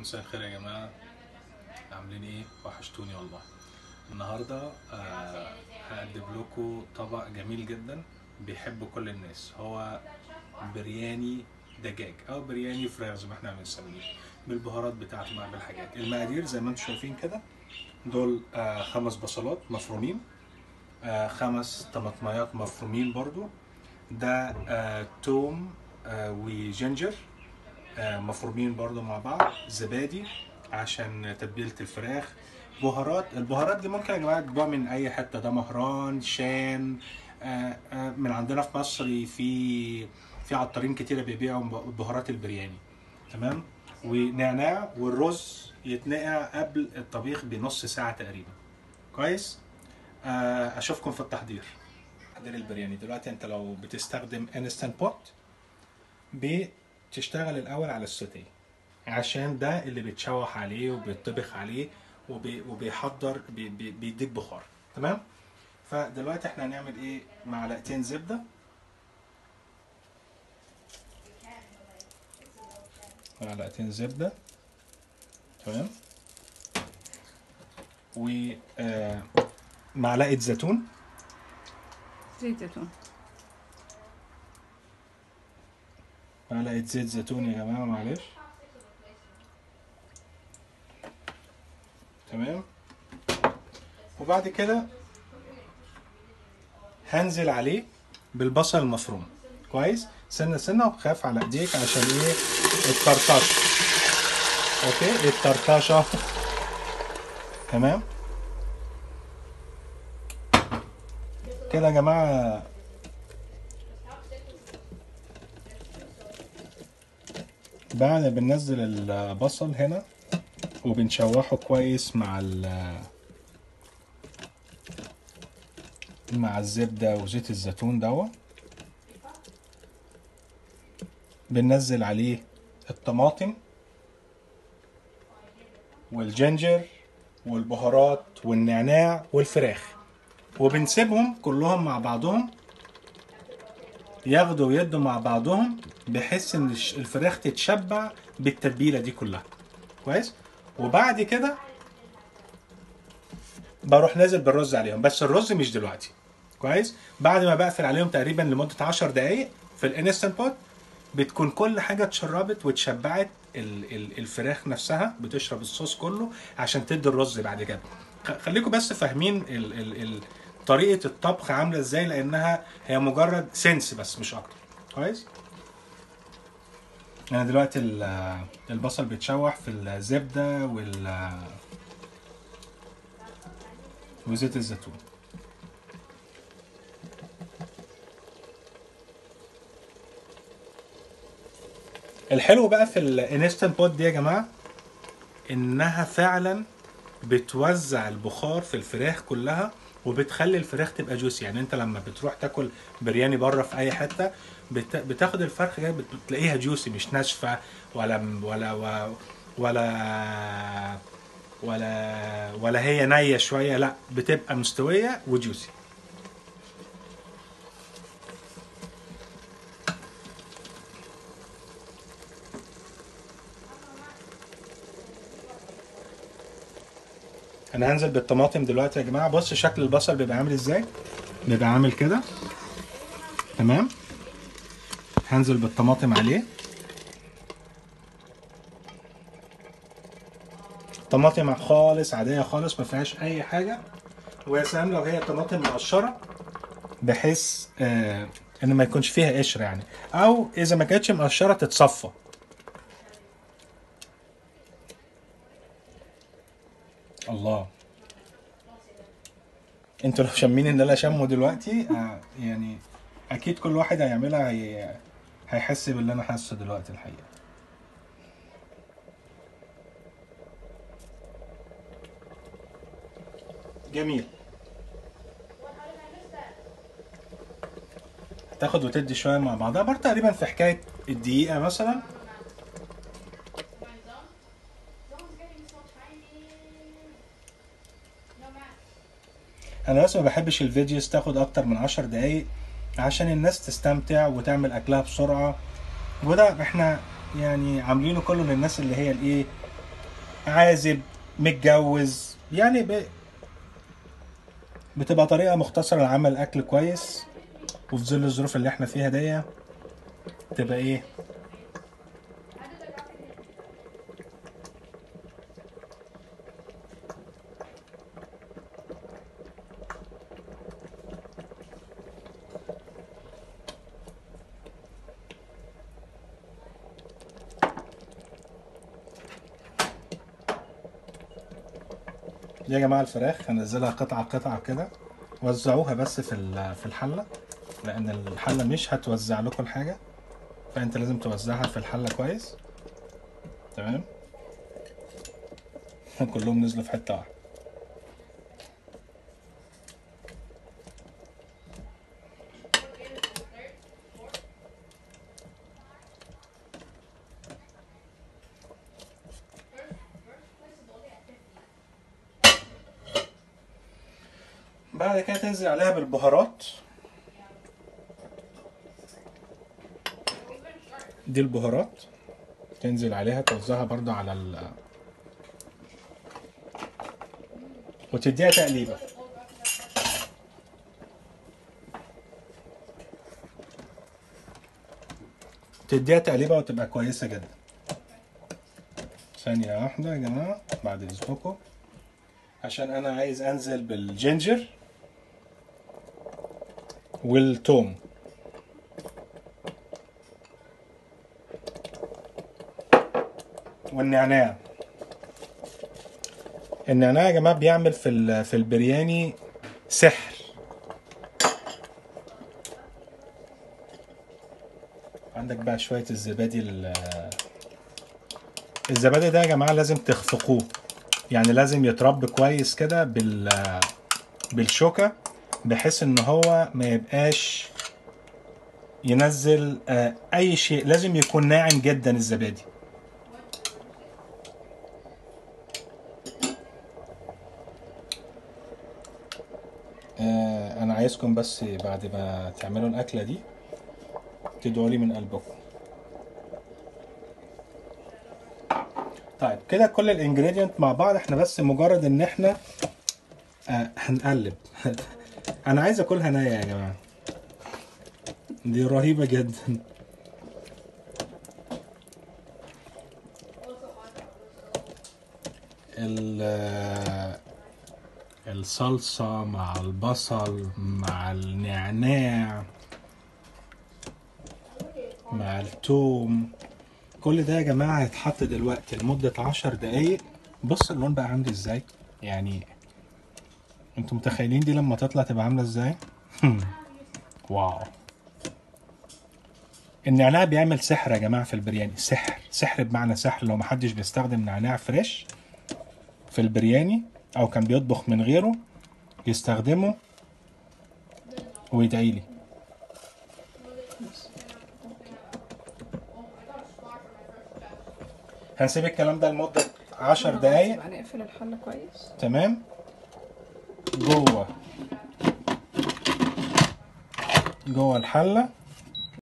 مساء الخير يا جماعة عاملين ايه؟ وحشتوني والله النهاردة آه هقدم لكم طبق جميل جدا بيحب كل الناس هو برياني دجاج او برياني فراخ زي ما احنا بنسميه بالبهارات بتاعته مع بالحاجات المقادير زي ما انتم شايفين كده دول آه خمس بصلات مفرومين آه خمس طماطميات مفرومين برضو ده آه توم آه وجنجر آه، مفرومين برضو مع بعض زبادي عشان تتبيلة الفراخ بهارات البهارات دي ممكن يا جماعة تجيبوها من أي حتة ده مهران شان آه، آه، من عندنا في مصر في في عطارين كتيرة بيبيعوا بهارات البرياني تمام ونعناع والرز يتنقع قبل الطبيخ بنص ساعة تقريبا كويس آه، أشوفكم في التحضير تحضير البرياني دلوقتي أنت لو بتستخدم انستنت بوت بتشتغل الاول على السوتيه عشان ده اللي بيتشوح عليه وبيطبخ عليه وبي وبيحضر بي بي بيديك بخار تمام فدلوقتي احنا هنعمل ايه معلقتين زبده معلقتين زبده تمام و آه، معلقه زيتون زيت زيتون معلقه زيت زيتون يا جماعه معلش تمام وبعد كده هنزل عليه بالبصل المفروم كويس سنه سنه وخاف على ايديك عشان ايه الطرطشه اوكي الطرطشه تمام كده يا جماعه بعد بننزل البصل هنا وبنشوحه كويس مع ال مع الزبدة وزيت الزيتون دوا بننزل عليه الطماطم والجنجر والبهارات والنعناع والفراخ وبنسيبهم كلهم مع بعضهم ياخدوا ويدوا مع بعضهم بحيث ان الش- الفراخ تتشبع بالتتبيله دي كلها كويس وبعد كده بروح نازل بالرز عليهم بس الرز مش دلوقتي كويس بعد ما بقفل عليهم تقريبا لمده 10 دقائق في الانستنت بوت بتكون كل حاجه اتشربت واتشبعت ال- ال- الفراخ نفسها بتشرب الصوص كله عشان تدي الرز بعد كده خ- خليكم بس فاهمين ال ال ال طريقه الطبخ عامله ازاي لانها هي مجرد سنس بس مش اكتر كويس انا دلوقتي ال- البصل بيتشوح في الزبده وال وزيت الزيتون الحلو بقى في الانستنت بوت دي يا جماعه انها فعلا بتوزع البخار في الفراخ كلها وبتخلي الفراخ تبقى جوسي يعني انت لما بتروح تاكل برياني بره في اي حته بت... بتاخد الفرخه جاي بت- بتلاقيها جوسي مش ناشفه ولا ولا و- ولا ولا ولا هي نيه شويه لا بتبقى مستويه وجوسي انا هنزل بالطماطم دلوقتي يا جماعه بص شكل البصل بيبقى عامل ازاي بيبقى عامل كده تمام هنزل بالطماطم عليه طماطم خالص عاديه خالص ما فيهاش اي حاجه ويا سلام لو هي طماطم مقشره بحيث آه ان ما يكونش فيها قشر يعني او اذا ما كانتش مقشره تتصفى الله انتوا لو شامين ان انا شامه دلوقتي آه يعني اكيد كل واحد هيعملها هي هيحس باللي انا حاسه دلوقتي الحقيقه جميل هتاخد وتدي شويه مع بعضها برضه تقريبا في حكايه الدقيقه مثلا Someone's getting so tiny. No math. انا بس ما بحبش الفيديوز تاخد اكتر من عشر دقايق عشان الناس تستمتع وتعمل اكلها بسرعه وده احنا يعني عاملينه كله للناس اللي هي الايه عازب متجوز يعني ب... بتبقى طريقة مختصرة لعمل أكل كويس وفي ظل الظروف اللي احنا فيها دي تبقى ايه دي يا جماعة الفراخ هنزلها قطعة قطعة كده وزعوها بس في ال- في الحلة لأن الحلة مش هتوزع لكم الحاجة فأنت لازم توزعها في الحلة كويس تمام كلهم نزلوا في حتة واحدة بعد كده تنزل عليها بالبهارات دي البهارات تنزل عليها توزعها برضو على ال وتديها تقليبة تديها تقليبة وتبقى كويسة جدا ثانية واحدة يا جماعة بعد إذنكم عشان أنا عايز أنزل بالجينجر والثوم والنعناع النعناع يا جماعة بيعمل في ال- في البرياني سحر عندك بقى شوية الزبادي ال- الزبادي ده يا جماعة لازم تخفقوه يعني لازم يترب كويس كده بال بالشوكة بحيث ان هو ما يبقاش ينزل آه، اي شيء لازم يكون ناعم جدا الزبادي آه، انا عايزكم بس بعد ما تعملوا الاكله دي تدعوا لي من قلبكم طيب كده كل الانجريدينت مع بعض احنا بس مجرد ان احنا آه هنقلب انا عايز اكلها نية يا جماعه دي رهيبه جدا ال- الصلصة مع البصل مع النعناع مع التوم كل ده يا جماعة هيتحط دلوقتي لمدة عشر دقايق بص اللون بقى عامل ازاي يعني انتوا متخيلين دي لما تطلع تبقى عاملة ازاي واو النعناع بيعمل سحر يا جماعة في البرياني سحر سحر بمعنى سحر لو محدش بيستخدم نعناع فريش في البرياني او كان بيطبخ من غيره يستخدمه ويدعي لي هنسيب الكلام ده لمدة عشر دقايق يبقى نقفل الحلة كويس تمام جوه جوه الحلة